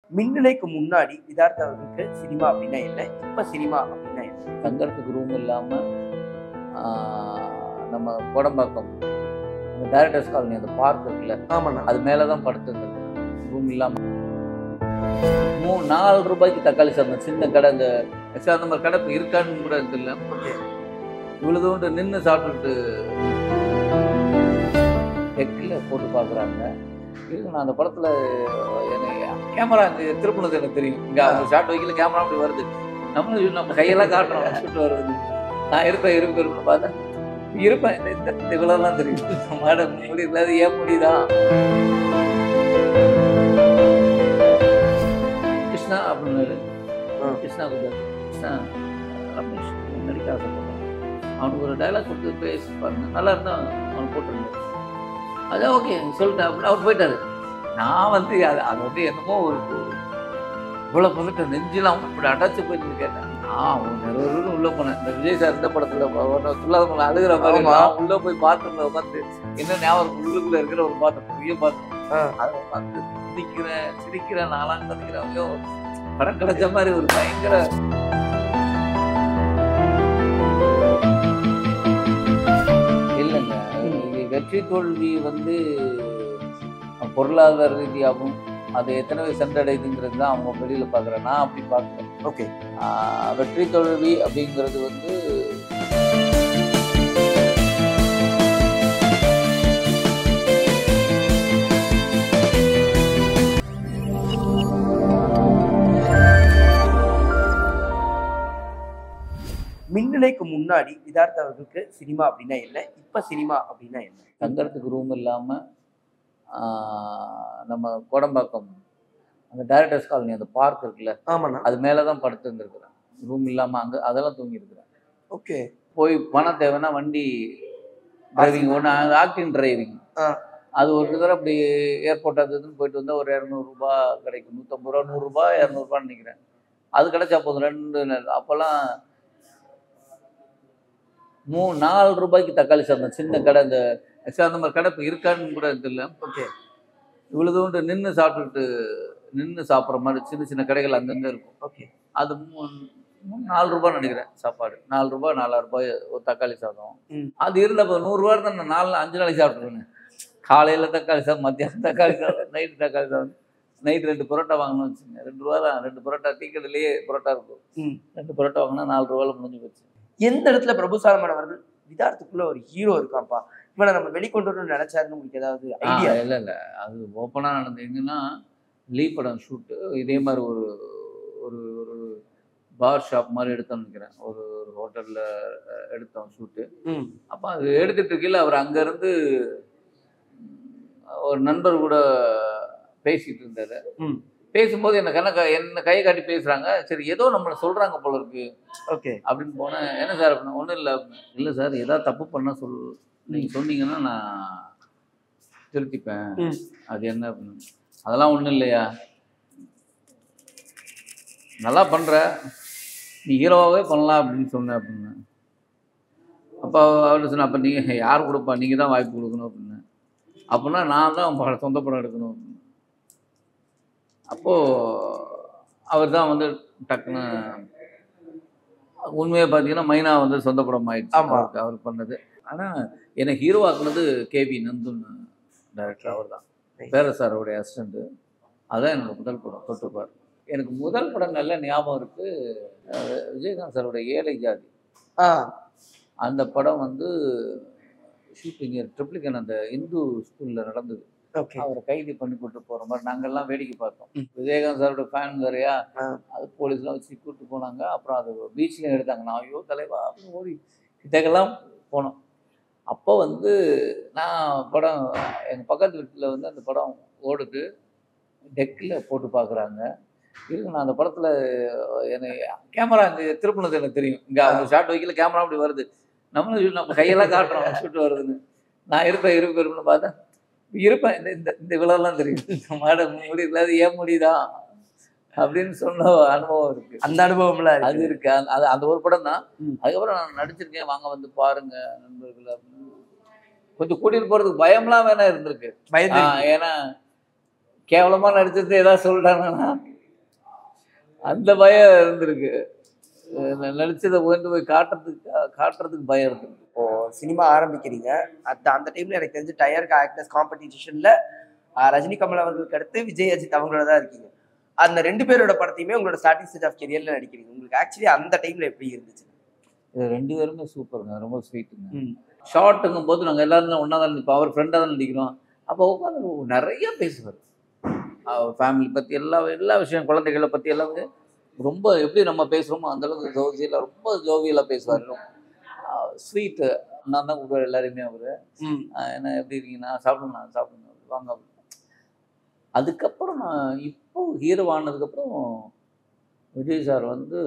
மின்னலைக்கு முன்னாடி விதார்த்த அவர்களுக்கு சினிமா அப்படின்னா என்ன இப்ப சினிமா அப்படின்னா என்ன தங்கறதுக்கு ரூம் இல்லாமல் நம்ம கோடம்பாக்கம் அந்த டைரக்டர்ஸ் காலனி அந்த பார்க் இருக்குல்ல ஆமாண்ணா அது மேலே தான் படுத்துருந்தது ரூம் இல்லாமல் மூணு நாலு ரூபாய்க்கு தக்காளி சாதம் சின்ன கடை அந்த actually அந்த மாதிரி கடை இப்போ இருக்கான்னு கூட தெரியல ஓகே இவ்வளோ தூண்டு நின்று சாப்பிட்டுட்டு டெக்கில் போட்டு பார்க்குறாங்க இருக்கு நான் அந்த படத்தில் கேமரா அங்கே திருப்பினது எனக்கு தெரியும் இங்கே அவங்க ஷார்ட் வைக்கல கேமரா அப்படி வருது நம்மளும் நம்ம கையெல்லாம் காட்டுறோம் ஷூட் வருது நான் இருப்பேன் இருப்பேன் இருப்பேன் பார்த்தேன் இருப்பேன் இந்த- இந்த இந்த இவ்வளோலாம் தெரியும் மேடம் முடியல அது ஏன் முடியுதான் கிருஷ்ணா அப்படின்னு ஆ. கிருஷ்ணா குஜராத் கிருஷ்ணா ரமேஷ் நடிக்க ஆசைப்படுறான் அவனுக்கு ஒரு டைலாக் கொடுத்து பேசி பாருங்க நல்லா இருந்தா அவன் போட்டிருந்தார் அதான் ஓகே சொல்லிட்டேன் அப்படின்னு அவர் போயிட்டாரு நான் வந்து அது அது வந்து என்னமோ ஒரு இவ்வளோ பண்ணிட்டு நெஞ்சில் அவன் இப்படி அடைச்சு போயிட்டு கேட்டேன் நான் அவன் நிறைய உள்ள போனேன் இந்த விஜய் சார் இந்த படத்துல துல்லாத அழுகிற மாதிரி ஆமா. நான் உள்ள போய் பாத்ரூம்ல உட்காந்து என்ன ஞாபகம் உள்ளுக்குள்ள இருக்கிற ஒரு பாத்திரம் பெரிய பாத்திரம் ஆ. அதை உட்காந்து சிரிக்கிறேன் சிரிக்கிறேன் நாளாம் கதைக்கிறேன் ஐயோ படம் கிடைச்ச மாதிரி ஒரு பயங்கர இல்லைங்க இது வெற்றி தோல்வி வந்து பொருளாதார ரீதியாகவும் அது எத்தனை பேர் சென்றடையுதுங்கிறது தான் அவங்க வெளியில் பார்க்குறேன் நான் அப்படி பார்க்குறேன் ஓகே ஆஹ் வெற்றி தோல்வி அப்படிங்கிறது வந்து மின்னலைக்கு முன்னாடி விதார்த்த அவர்களுக்கு சினிமா அப்படின்னா என்ன இப்ப சினிமா அப்படின்னா என்ன தங்கறதுக்கு ரூம் இல்லாமல் நம்ம கோடம்பாக்கம் அந்த டைரக்டர்ஸ் காலனி அந்த பார்க் இருக்குல்ல ஆமாண்ணா அது மேலே தான் படுத்து இருந்திருக்கிறேன் ரூம் இல்லாமல் அங்கே அதெல்லாம் தூங்கியிருக்கிறேன் ஓகே போய் பணம் தேவைன்னா வண்டி டிரைவிங் ஒன்று ஆக்டிங் டிரைவிங் ஆ. அது ஒரு தடவை அப்படி ஏர்போர்ட் அது இதுன்னு போயிட்டு வந்தால் ஒரு இரநூறுபா கிடைக்கும் நூற்றம்பது ரூபா நூறுரூபா இரநூறுபான்னு நினைக்கிறேன் அது கிடைச்சா போதும் ரெண்டு நாள் அப்போல்லாம் மூ நாலு ரூபாய்க்கு தக்காளி சாதம் சின்ன கடை அந்த actually அந்த மாதிரி கடை இப்போ இருக்கான்னு கூட தெரியல ஓகே இவ்வளோ தூண்டு நின்று சாப்பிட்டுட்டு நின்று சாப்பிட்ற மாதிரி சின்ன சின்ன கடைகள் அங்கங்கே இருக்கும் ஓகே அது மூணு மூணு நாலு ரூபாய் நினைக்கிறேன் சாப்பாடு நாலு ரூபாய் நாலாயிரம் ரூபாய் ஒரு தக்காளி சாதம் ம். அது இருந்தப்போ நூறுரூவா தான் நான் நாலு அஞ்சு நாளைக்கு சாப்பிட்ருவேன் காலையில் தக்காளி சாதம் மத்தியானம் தக்காளி சாதம் நைட்டு தக்காளி சாதம் நைட் ரெண்டு பரோட்டா வாங்கணும்னு வச்சுங்க ரெண்டு ரூபா தான் ரெண்டு பரோட்டா டீ கடையிலேயே பரோட்டா இருக்கும் ம். ரெண்டு பரோட்டா வாங்கினா நாலு ரூபாயில் முடிஞ்சு போச்சு எந்த இடத்துல பிரபு சாலமன் அவர்கள் விதார்த்துக்குள்ள ஒரு ஹீரோ இருக்கான்ப்பா இவனை நம்ம வெளிக்கொண்டு வரணும்னு நினைச்சாருன்னு உங்களுக்கு ஏதாவது ஐடியா இல்லை இல்லை அது ஓப்பனாக நடந்தது எங்கன்னா லீ படம் ஷூட்டு இதே மாதிரி ஒரு ஒரு ஒரு பார் ஷாப் மாதிரி எடுத்தோம்னு நினைக்கிறேன் ஒரு ஒரு ஹோட்டலில் எடுத்தோம் ஷூட்டு ம் அப்போ அது எடுத்துட்டு இருக்கையில் அவர் அங்கேருந்து ஒரு நண்பர் கூட பேசிட்டு இருந்தாரு ம். பேசும்போது என்ன கண்ண என்ன கையை காட்டி பேசுறாங்க சரி ஏதோ நம்மளை சொல்றாங்க போல இருக்கு ஓகே அப்படின்னு போனேன் என்ன சார் அப்படின்னா ஒன்றும் இல்லை இல்லை சார் ஏதாவது தப்பு பண்ணா சொல் நீங்கள் சொன்னீங்கன்னா நான் திருத்திப்பேன் ம். அது என்ன அப்படின்னு அதெல்லாம் ஒன்றும் இல்லையா நல்லா பண்ற நீ ஹீரோவாகவே பண்ணலாம் அப்படின்னு சொன்னேன் அப்படின்னு அப்போ அவர் சொன்ன அப்போ நீங்கள் யார் கொடுப்பா நீங்கள் தான் வாய்ப்பு கொடுக்கணும் அப்படின்னு அப்படின்னா நான் தான் படம் சொந்த படம் எடுக்கணும் அப்படின்னு அப்போது அவர் தான் வந்து டக்குன்னு உண்மையை பார்த்தீங்கன்னா மைனா வந்து சொந்த படம் ஆயிடுச்சு ஆமா. அவருக்கு அவர் பண்ணது ஆனால் என்னை ஹீரோ ஆக்குனது கேவி நந்துன்னு டைரக்டர் அவர் தான் Right. பேர சாரோடைய அசிஸ்டண்ட்டு அதான் என்னோட முதல் படம் தொட்டுப்பார் எனக்கு முதல் படம் நல்ல ஞாபகம் இருக்கு அஹ் விஜயகாந்த் சாரோட ஏழை ஜாதி ஆ அந்த படம் வந்து ஷூட்டிங் ட்ரிப்ளிகன் அந்த இந்து ஸ்கூலில் நடந்தது ஓகே அவரை கைது பண்ணி கூட்டு போகிற மாதிரி நாங்கள்லாம் வேடிக்கை பார்த்தோம் ம். விஜயகாந்த் சாரோட ஃபேன் வேறையா ஆ. அது போலீஸ்லாம் வச்சு கூட்டு போனாங்க அப்புறம் அது பீச்லேயும் எடுத்தாங்க நான் ஐயோ தலைவா அப்படின்னு ஓடி கிட்டக்கெல்லாம் போனோம் அப்போ வந்து நான் படம் எங்கள் பக்கத்து வீட்டில் வந்து அந்த படம் ஓடுது டெக்கில் போட்டு பார்க்குறாங்க இருக்கு நான் அந்த படத்தில் என்னை கேமரா அங்கே திருப்பினது எனக்கு தெரியும் இங்கே அவங்க ஷார்ட் வைக்கல கேமரா அப்படி வருது நம்மளும் நம்ம கையெல்லாம் காட்டுறோம் ஷூட் வருதுன்னு நான் இருப்பேன் இருப்பேன் இருப்பேன்னு பார்த்தேன் இருப்பேன் இந்த இந்த இந்த விழாலாம் தெரியும் மேடம் முடியல அது ஏன் முடியுதா அப்படின்னு சொன்ன அனுபவம் இருக்கு அந்த அனுபவம்லாம் அது இருக்கு இருக்கு அந்த- அது அந்த ஒரு படம் தான் ம். அதுக்கப்புறம் நான் நடிச்சிருக்கேன் வாங்க வந்து பாருங்க நண்பர்கள் அப்படின்னு கொஞ்சம் கூட்டிட்டு போறதுக்கு பயம்லாம் வேணா இருந்திருக்கு பயந்து ஆ, ஏன்னா கேவலமா நடிச்சிருந்து ஏதாவது சொல்லிட்டாங்கன்னா அந்த பயம் இருந்திருக்கு அஹ் நடிச்சதை கொண்டு போய் காட்டுறதுக்கு காட்டுறதுக்கு பயம் இருக்கு இப்போ சினிமா ஆரம்பிக்கிறீங்க அந்த அந்த டைம்ல எனக்கு தெரிஞ்சு டயர் ஆக்டர்ஸ் காம்படிஷன்ல ரஜினி கமல் அவர்களுக்கு அடுத்து விஜய் அஜித் அவங்களோட தான் இருக்கீங்க அந்த ரெண்டு பேரோட படத்தையுமே உங்களோட ஸ்டார்டிங் ஸ்டேஜ் ஆஃப் கெரியர்ல நடிக்கிறீங்க உங்களுக்கு ஆக்சுவலி அந்த டைம்ல எப்படி இருந்துச்சு இது ரெண்டு பேருமே சூப்பருங்க ரொம்ப ஸ்வீட்டுங்க ஷார்ட்டுங்கும் போது நாங்கள் எல்லாரும் ஒன்றா தான் இப்போ அவர் ஃப்ரெண்டாக தான் நடிக்கிறோம் அப்போ உட்காந்து நிறைய பேசுவார் அவர் ஃபேமிலி பற்றி எல்லா எல்லா விஷயம் குழந்தைகளை பற்றி எல்லாம் வந்து ரொம்ப எப்படி நம்ம பேசுகிறோமோ அந்தளவுக்கு ஜோவியலாக ரொம்ப ஜோவியலாக பேசுவார் ஸ்வீட்டு நான் தான் கூப்பிடுவார் எல்லாரையுமே அவர் ம் என்ன எப்படி இருக்கீங்கன்னா சாப்பிடுங்க சாப்பிடுங்க வாங்க அதுக்கப்புறம் நான் இப்போ ஹீரோ ஆனதுக்கப்புறம் விஜய் சார் வந்து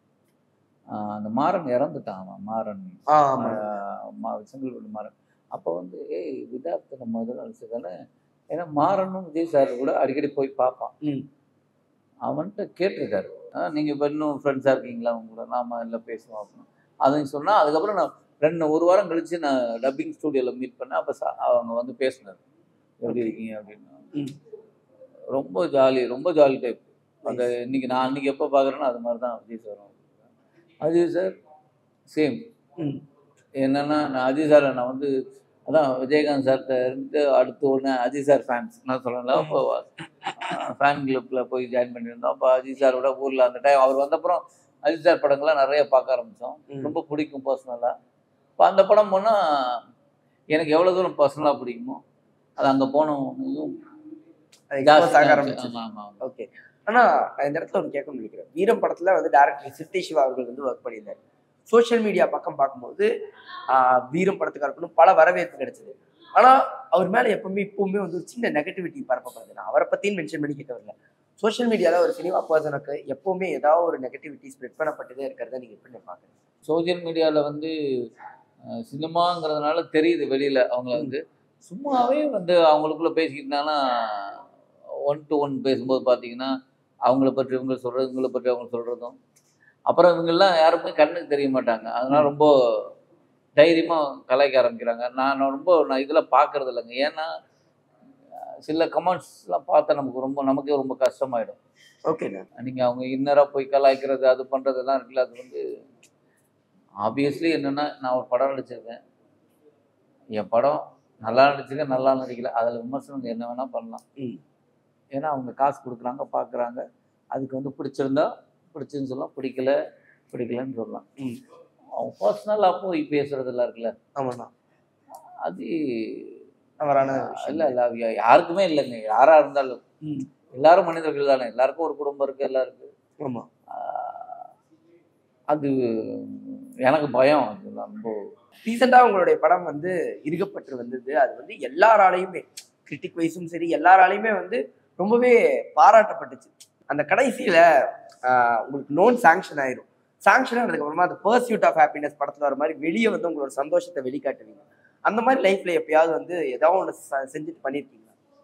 ஆஹ், அந்த மாறன் இறந்துட்டான் அவன் மாறன் ஆ, ஆமா ஆஹ் மா செங்கல்பட்டு மாறன் அப்போ வந்து ஏய் விதார்த்த நம்ம இதில் அழைச்சதானே ஏன்னா மாறனும் விஜய் சார் கூட அடிக்கடி போய் பார்ப்பான் ம். அவன்கிட்ட கேட்டிருக்காரு ஆ, நீங்க இப்போ இன்னும் ஃப்ரெண்ட்ஸாக இருக்கீங்களா அவங்க கூட நாம எல்லாம் பேசுவோம் அப்படின்னு அதையும் சொன்னால் அதுக்கப்புறம் நான் ரெண்டு ஒரு வாரம் கழிச்சு நான் டப்பிங் ஸ்டூடியோவில் மீட் பண்ணேன் அப்போ அவங்க வந்து பேசினார் எப்படி இருக்கீங்க அப்படின்னு ம். ரொம்ப ஜாலி ரொம்ப ஜாலி டைப் அந்த இன்னைக்கு நான் அன்னைக்கு எப்போ பார்க்குறேனோ அது மாதிரி தான் Vijay sir Ajay sir same ம் என்னன்னா நான் அஜய் சாரை நான் வந்து அதான் விஜயகாந்த் சார்கிட்ட இருந்து அடுத்து ஒன்று அஜய் சார் ஃபேன்ஸ் நான் சொல்லல அப்போ ஃபேன் கிளப்பில் போய் ஜாயின் பண்ணியிருந்தோம் அப்போ அஜய் சாரோட ஊரில் அந்த டைம் அவர் வந்தப்புறம் அஜய் சார் படங்கள்லாம் நிறைய பார்க்க ஆரம்பித்தோம் ம். ரொம்ப பிடிக்கும் பர்சனலாக இப்போ அந்த படம் போனால் எனக்கு எவ்வளோ தூரம் பர்சனலாக பிடிக்குமோ அது அங்கே போனோம் அது expose ஆக ஆரம்பிச்சு ஆமாம் ஆமாம் ஓகே ஆனா நான் இந்த இடத்துல ஒன்று கேட்க நினைக்கிறேன் வீரம் படத்துல வந்து டேரக்டர் சித்தி சிவா அவர்கள் வந்து ஒர்க் பண்ணியிருந்தாரு சோஷியல் மீடியா பக்கம் பார்க்கும்போது ஆஹ், வீரம் படத்துக்கு இருக்கணும் பல வரவேற்பு கிடைச்சது ஆனா அவர் மேல எப்பவுமே இப்பவுமே வந்து ஒரு சின்ன நெகட்டிவிட்டி பரப்பப்படுது நான் அவரை பத்தியும் மென்ஷன் பண்ணி கேட்க வரல சோஷியல் மீடியால ஒரு சினிமா பர்சனுக்கு எப்பவுமே ஏதாவது ஒரு நெகட்டிவிட்டி ஸ்ப்ரெட் பண்ணப்பட்டதே இருக்கிறத நீங்க எப்படி பாக்குறீங்க சோஷியல் மீடியாவில் வந்து அஹ், சினிமாங்கிறதுனால தெரியுது வெளியில் அவங்கள வந்து சும்மாவே வந்து அவங்களுக்குள்ள பேசிக்கிட்டாங்கன்னா ஒன் டு ஒன் பேசும்போது பார்த்தீங்கன்னா அவங்கள பற்றி இவங்க சொல்கிறது இவங்கள பற்றி அவங்க சொல்கிறதும் அப்புறம் இவங்கெல்லாம் யாருமே கண்ணுக்கு தெரிய மாட்டாங்க அதனால ரொம்ப தைரியமாக கலாய்க்க ஆரம்பிக்கிறாங்க நான் ரொம்ப நான் இதெல்லாம் பார்க்கறது இல்லைங்க ஏன்னா அஹ், சில கமெண்ட்ஸ்லாம் பார்த்தா நமக்கு ரொம்ப நமக்கே ரொம்ப கஷ்டமாயிடும் ஓகேண்ணா நீங்கள் அவங்க இன்னராக போய் கலாய்க்கிறது அது பண்ணுறதெல்லாம் இருக்குல்ல அது வந்து ஆப்வியஸ்லி என்னென்னா நான் ஒரு படம் நடிச்சிருக்கேன் என் படம் நல்லா நடிச்சிருக்கேன் நல்லா நடிக்கல அதில் விமர்சனம் என்ன வேணால் பண்ணலாம் ம். ஏன்னா அவங்க காசு கொடுக்குறாங்க பார்க்குறாங்க அதுக்கு வந்து பிடிச்சிருந்தா பிடிச்சுன்னு சொல்லலாம் பிடிக்கல பிடிக்கலன்னு சொல்லலாம் ம். அவங்க பர்சனலாக போய் பேசுறதெல்லாம் இருக்குல்ல ஆமாண்ணா அது தவறான விஷயம். இல்லை இல்லை அது யாருக்குமே இல்லைங்க யாராக இருந்தாலும் ம். எல்லாரும் மனிதர்கள் தானே எல்லாருக்கும் ஒரு குடும்பம் இருக்குது எல்லாம் இருக்குது ஆமா ஆஹ் அது எனக்கு பயம் அது ரொம்ப ரீசெண்டா உங்களுடைய படம் வந்து இருக்கப்பட்டு வந்தது அது வந்து எல்லாராலையுமே கிரிட்டிக் வைஸும் சரி எல்லாராலையுமே வந்து ரொம்பவே பாராட்டப்பட்டுச்சு அந்த கடைசியில ஆஹ், உங்களுக்கு லோன் சாங்ஷன் ஆயிரும் சாங்ஷன் ஆனதுக்கு அப்புறமா அந்த பர்சியூட் ஆஃப் ஹாப்பினஸ் படத்துல வர மாதிரி வெளியே வந்து உங்களோட சந்தோஷத்தை வெளிக்காட்டுவீங்க அந்த மாதிரி லைஃப்ல எப்பயாவது வந்து ஏதாவது ஒன்று செஞ்சுட்டு பண்ணியிருக்கீங்களா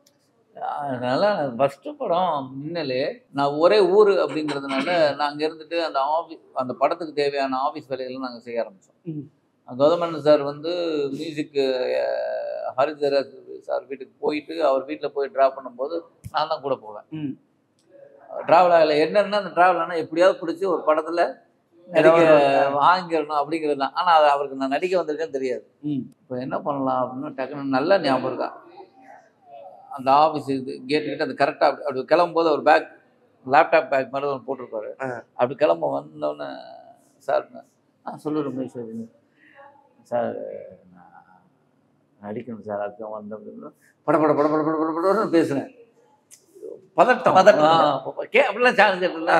அதனால ஃபஸ்ட்டு படம் மின்னலே நான் ஒரே ஊர் அப்படிங்கிறதுனால நான் அங்கே இருந்துட்டு அந்த ஆஃபீஸ் அந்த படத்துக்கு தேவையான ஆஃபீஸ் வேலைகள்லாம் நாங்கள் செய்ய ஆரம்பித்தோம் ம். கௌதமன் சார் வந்து மியூசிக்கு ஹரிதர சார் வீட்டுக்கு போயிட்டு அவர் வீட்டில் போய் ட்ரா பண்ணும்போது நான் தான் கூட போவேன் ம். ட்ராவல் ஆகல என்னன்னா அந்த ட்ராவல் ஆனால் எப்படியாவது பிடிச்சி ஒரு படத்தில் நடிக்க ஏதாவது வாங்கிடணும் அப்படிங்கிறது தான் ஆனால் அது அவருக்கு நான் நடிக்க வந்திருக்கேன்னு தெரியாது ம். இப்போ என்ன பண்ணலாம் அப்படின்னு டக்குன்னு நல்ல ஞாபகம் இருக்கா அந்த ஆஃபீஸ் இது கேட் கிட்ட அந்த கரெக்டாக அப்படி அப்படி கிளம்பும்போது அவர் பேக் லேப்டாப் பேக் மாதிரி ஒன்று போட்டிருப்பாரு ஆ. அப்படி கிளம்ப வந்தோடனே சார் ஆ சொல்லு ரமேஷ் அப்படின்னு. சார் நான் நடிக்கணும் சார் அதுக்கு வந்த பட பட பட பட பட பட படன்னு பேசுனேன் பதட்டம் பதட்டம். ஆ, கே அப்படிலாம் சான்ஸ் இருக்குல்ல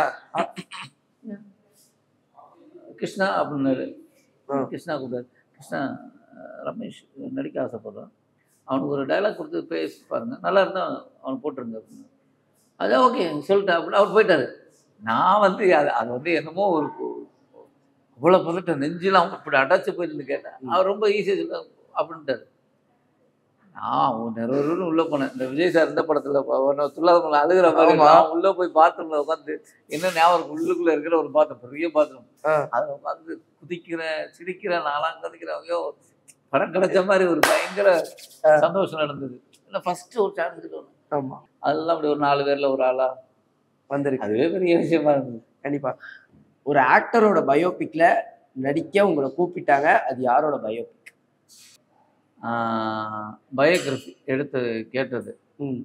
கிருஷ்ணா அப்படின்னாரு ஆ. கிருஷ்ணா கூப்பிட்டாரு கிருஷ்ணா அஹ், ரமேஷ் நடிக்க ஆசைப்படுறான் அவனுக்கு ஒரு டைலாக் கொடுத்து பேசி பாருங்க நல்லா இருந்தா அவன் போட்டுருங்க அப்படின்னு அது ஓகே சொல்லிட்டேன் அப்படின்னு அவர் போயிட்டாரு நான் வந்து அது அது வந்து என்னமோ ஒரு இவ்வளோ பதட்டம் நெஞ்செல்லாம் இப்படி அடைச்சு போயிருந்து கேட்டேன் அவர் ரொம்ப ஈஸியாக சொல்ல அப்படின்ட்டாரு நான் நிறைய உள்ள போனேன் இந்த விஜய் சார் இந்த படத்துல ஒன்று துல்லாதவங்களை அழுகிற மாதிரி ஆமா. நான் உள்ள போய் பாத்ரூம்ல உட்காந்து என்ன ஞாபகம் இருக்கு, உள்ளுக்குள்ள இருக்கிற ஒரு பாத்ரூம் பெரிய பாத்ரூம் ஆ. அதில் உட்காந்து குதிக்கிறேன் சிரிக்கிறேன் நான்லாம் கதிக்கிறேன் ஐயோ படம் கிடைச்ச மாதிரி ஒரு பயங்கர ஆ. சந்தோஷம் நடந்தது இல்லை ஃபர்ஸ்ட் ஒரு சான்ஸ் கிட்ட ஆமா அதெல்லாம் அப்படி ஒரு நாலு பேர்ல ஒரு ஆளா வந்திருக்கு அதுவே பெரிய விஷயமா இருந்தது கண்டிப்பா ஒரு ஆக்டரோட பயோபிக்ல நடிக்க உங்களை கூப்பிட்டாங்க அது யாரோட பயோபிக் பயோகிராஃபி எடுத்து கேட்டது ம்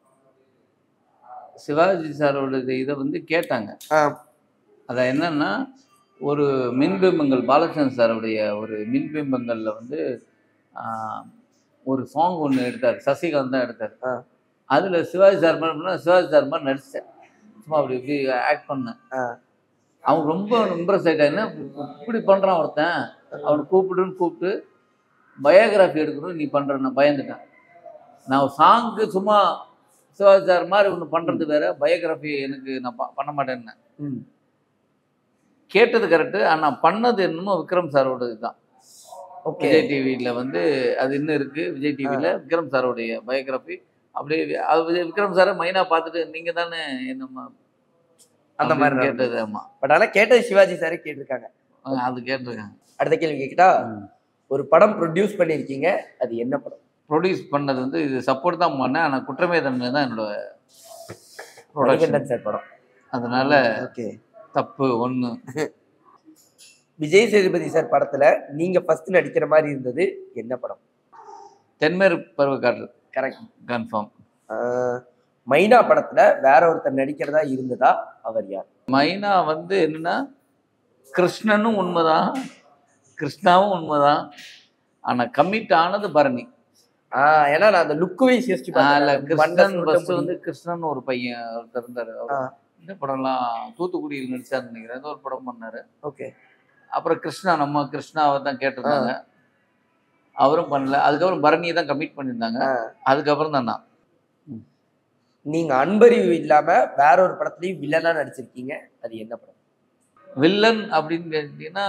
சிவாஜி சாரோட இதை வந்து கேட்டாங்க ஆ அது என்னன்னா ஒரு மின்பிம்பங்கள் பாலச்சந்திரன் சாருடைய ஒரு மின்பிம்பங்களில் வந்து ஆஹ், ஒரு சாங் ஒன்று எடுத்தார் சசிகாந்த் தான் எடுத்தார் ஆ. அதில் சிவாஜி சார் மாதிரி பண்ணா சிவாஜி சார் மாதிரி நடித்தேன் சும்மா அப்படி இப்படி ஆக்ட் பண்ணேன் ஆ. அவன் ரொம்ப இம்ப்ரெஸ் ஆகிட்டான் இப்படி பண்ணுறான் ஒருத்தன் அவனை கூப்பிடுன்னு கூப்பிட்டு பயோகிராஃபி எடுக்கணும் நீ பண்ணுறன்னு பயந்துட்டேன் நான் சாங்க்கு சும்மா சிவாஜி சார் மாதிரி ஒன்று பண்ணுறது வேற பயோகிராஃபி எனக்கு நான் ப- பண்ண மாட்டேன்னு ம் கேட்டது கரெக்டு ஆனால் பண்ணது என்னமோ விக்ரம் சாரோட இதுதான் ஓகே விஜய் டிவியில் வந்து அது இன்னும் இருக்கு விஜய் டிவியில் விக்ரம் சாரோடைய பயோகிராஃபி அப்படியே வி- அது விஜய் விக்ரம் சாரை மைனா பார்த்துட்டு நீங்கள் தானே என்னம்மா அந்த மாதிரி அப்படின்னு நடந்தது. கேட்டது ஆமாம் பட் ஆனா கேட்டது சிவாஜி சாரே கேட்டிருக்காங்க அது கேட்டிருக்காங்க அடுத்த கேள்வி கேட்டா ஒரு படம் ப்ரொடியூஸ் பண்ணிருக்கீங்க அது என்ன படம் ப்ரொடியூஸ் பண்ணது வந்து இது சப்போர்ட் தான் பண்ணேன் ஆனால் குற்றமே தன்மை தான் என்னோட ப்ரொடக்ஷன் மணிகண்டன் சார் படம் அதனால ஓகே தப்பு ஒன்று விஜய் சேதுபதி சார் படத்துல நீங்க ஃபர்ஸ்ட் நடிக்கிற மாதிரி இருந்தது என்ன படம் தென்மேறு பருவக்காற்று கரெக்ட் கன்ஃபார்ம் மைனா படத்துல வேற ஒருத்தர் நடிக்கிறதா இருந்ததா அவர் யார் மைனா வந்து என்னன்னா கிருஷ்ணனும் உண்மைதான் கிருஷ்ணாவும் உண்மைதான் ஆனால் கமிட் ஆனது பரணி ஆஹ் ஏன்னா நான் அந்த லுக் வைஸ் யோசிச்சு இல்ல பார்த்தேன். மண்டை கிருஷ்ணன் சுருட்ட ஃபர்ஸ்ட் முடி. வந்து கிருஷ்ணன் ஒரு பையன் ஒருத்தர் இருந்தாரு அவர் ஆ. இந்த படம்லாம் தூத்துக்குடியில் நடிச்சாருன்னு நினைக்கிறேன் ஏதோ ஒரு படம் பண்ணாரு ஓகே அப்புறம் கிருஷ்ணா நம்ம கிருஷ்ணாவை தான் கேட்டிருந்தாங்க அவரும் பண்ணல அதுக்கப்புறம் பரணியை தான் கமிட் பண்ணியிருந்தாங்க ஆ. அதுக்கப்புறம் தான் நான் நீங்க அன்பறிவு இல்லாம வேற ஒரு படத்துலயும் வில்லனா நடிச்சிருக்கீங்க அது என்ன படம் வில்லன் அப்படின்னு கேட்டீங்கன்னா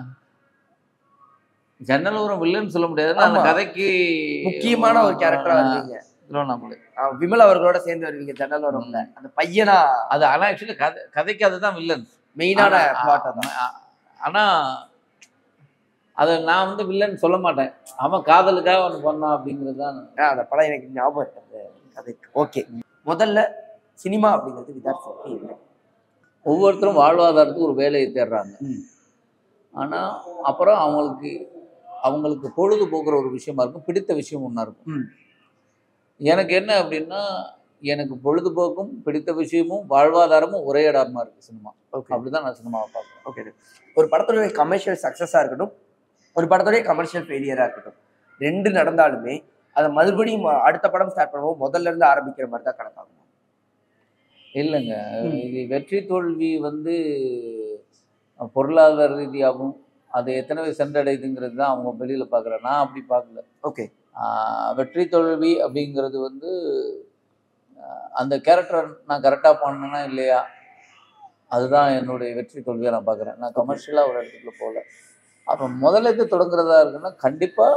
ஜன்னலோரம் வில்லன் சொல்ல முடியாது அந்த ஆமா. கதைக்கு முக்கியமான ஒரு கேரக்டரா ஆ, வருவீங்க திருவண்ணாமலை ஆஹ் விமல் அவர்களோட சேர்ந்து வருவீங்க ஜன்னல் வரவங்க அந்த பையனா அது ஆனால் ஆக்சுவலி கதை கதைக்கு அதுதான் வில்லன் மெயினான ஆனா, பிளாட் தான் ஆ- ஆனா அதை நான் வந்து வில்லன் சொல்ல மாட்டேன் அவன் காதலுக்காக அவன் பண்ணான் அப்படிங்கிறது தான் ஆஹ் அந்த படம் எனக்கு ஞாபகம் இருக்கு அந்த கதைக்கு ஓகே முதல்ல சினிமா அப்படிங்கிறது விதார்த்தம் இல்லை ஒவ்வொருத்தரும் வாழ்வாதாரத்துக்கு ஒரு வேலையை தேடுறாங்க ம். ஆனா அப்புறம் அவங்களுக்கு அவங்களுக்கு பொழுது போக்குற ஒரு விஷயமா இருக்கும் பிடித்த விஷயம் ஒன்றா இருக்கும் ம். எனக்கு என்ன அப்படின்னா எனக்கு பொழுதுபோக்கும் பிடித்த விஷயமும் வாழ்வாதாரமும் ஒரே இடமா இருக்கு சினிமா ஓகே அப்படிதான் நான் சினிமாவை பார்க்குறேன் ஓகே ஒரு படத்துடைய கமர்ஷியல் சக்ஸஸாக இருக்கட்டும் ஒரு படத்துடைய கமர்ஷியல் ஃபெயிலியராக இருக்கட்டும் ரெண்டு நடந்தாலுமே அதை மறுபடியும் அடுத்த படம் ஸ்டார்ட் பண்ணும்போது முதல்ல இருந்து ஆரம்பிக்கிற மாதிரி தான் கணக்காகும் இல்லைங்க ம். இது வெற்றி தோல்வி வந்து பொருளாதார ரீதியாகவும் அது எத்தனை பேர் சென்றடையுதுங்கிறது தான் அவங்க வெளியில் பார்க்குறேன் நான் அப்படி பார்க்கல ஓகே ஆஹ் வெற்றி தோல்வி அப்படிங்கிறது வந்து ஆஹ் அந்த கேரக்டர் நான் கரெக்டாக பண்ணேனா இல்லையா அதுதான் என்னுடைய வெற்றி தோல்வியாக நான் பார்க்குறேன் நான் கமர்ஷியலாக ஒரு இடத்துக்குள்ள போகல அப்போ முதல்ல இருந்து தொடங்குறதா இருக்குன்னா கண்டிப்பாக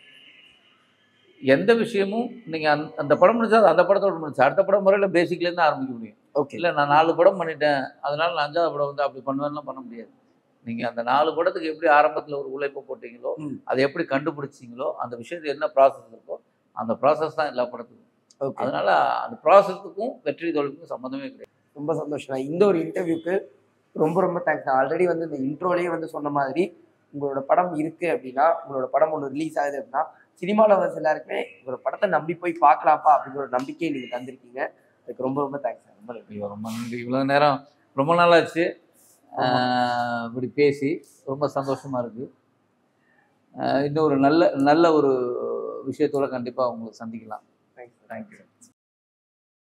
எந்த விஷயமும் நீங்கள் அந்த அந்த படம் முடிச்சா அது அந்த படத்தோட முடிச்சு அடுத்த படம் முறையில் பேசிக்லேருந்து ஆரம்பிக்க முடியும் ஓகே இல்லை நான் நாலு படம் பண்ணிட்டேன் அதனால நான் அஞ்சாவது படம் வந்து அப்படி பண்ணுவேன்லாம் பண்ண முடியாது நீங்கள் அந்த நாலு படத்துக்கு எப்படி ஆரம்பத்தில் ஒரு உழைப்பு போட்டீங்களோ ம். அதை எப்படி கண்டுபிடிச்சிங்களோ அந்த விஷயத்துக்கு என்ன ப்ராசஸ் இருக்கோ அந்த ப்ராசஸ் தான் எல்லா படத்துக்கும் ஓகே அதனால அந்த ப்ராசஸுக்கும் வெற்றி தோல்விக்கும் சம்மந்தமே கிடையாது ரொம்ப சந்தோஷம் நான் இந்த ஒரு இன்டர்வியூக்கு ரொம்ப ரொம்ப தேங்க்ஸ் நான் ஆல்ரெடி வந்து இந்த இன்ட்ரோலேயே வந்து சொன்ன மாதிரி உங்களோட படம் இருக்கு அப்படின்னா உங்களோட படம் ஒன்று ரிலீஸ் ஆகுது அப்படின்னா சினிமா லவர்ஸ் எல்லாருக்குமே உங்களோட படத்தை நம்பி போய் பார்க்கலாம்ப்பா அப்படிங்கிற ஒரு நம்பிக்கையை நீங்கள் தந்திருக்கீங்க அதுக்கு ரொம்ப ரொம்ப தேங்க்ஸ் ரொம்ப நன்றி ஐயோ, ரொம்ப நன்றி இவ்வளோ நேரம் ரொம்ப நாளாச்சு ஆஹ் இப்படி பேசி ரொம்ப சந்தோஷமா இருக்கு ஆஹ் இன்னும் ஒரு நல்ல நல்ல ஒரு விஷயத்தோட கண்டிப்பாக உங்களுக்கு சந்திக்கலாம் தேங்க்ஸ் தேங்க்யூ